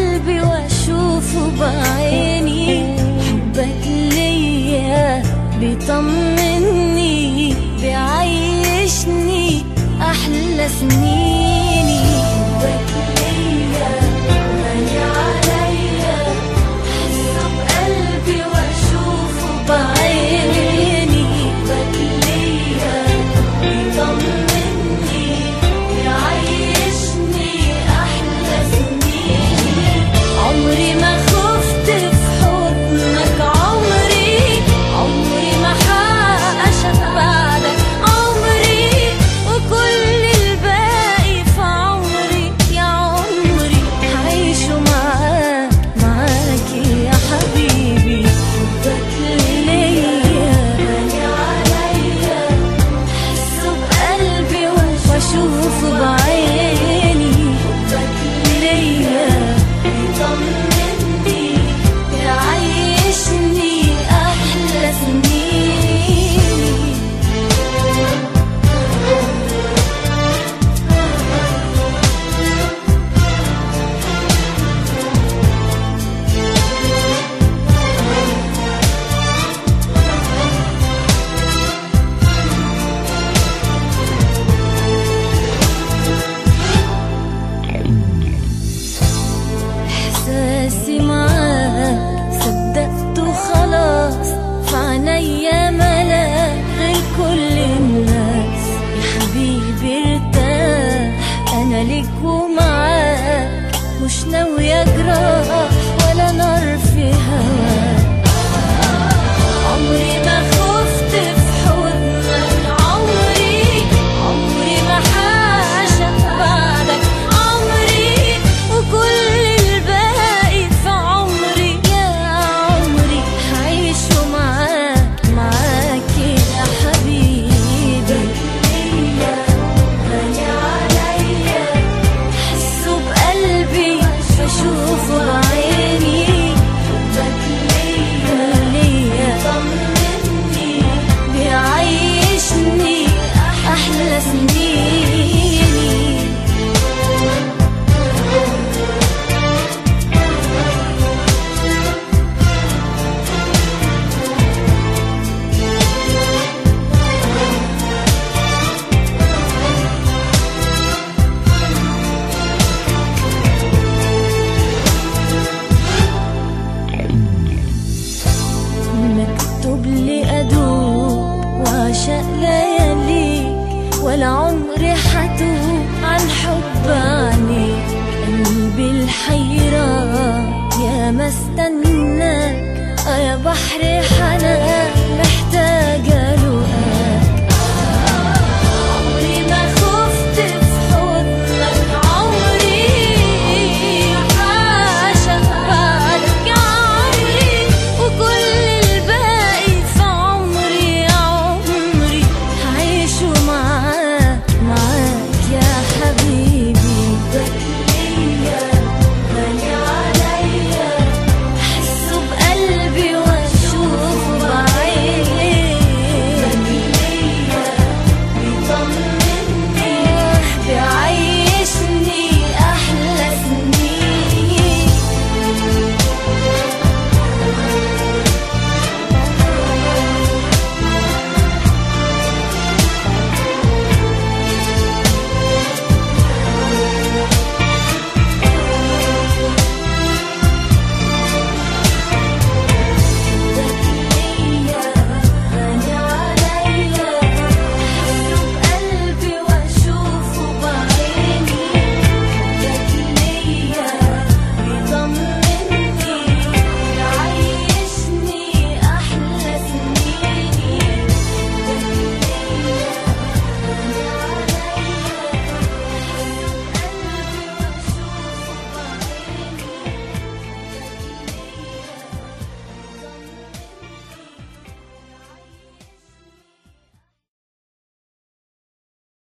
قلبي واشوفه بعيني حبك ليا بيطمني بيعيشني احلى سنيني حبك ليا غالي عليا حاسه بقلبي واشوفه بعيني حبك ليا بيطمني بيعيشني احلى سنين عمري ما خفت في حضنك عمري عمري ما حقشك بعدك عمري وكل الباقي في عمري يا عمري هعيشه معاك معاك يا حبيبي حبك ليا غالي عليا حسه بقلبي واشوفه بعيني حبك ليا بيطمني بيعيشني احلى سنيني احساسي معاك صدقته خلاص في عينيا ملاك غير كل الناس يا حبيبي ارتاح انا ليك ومعاك مش ناوية اجراح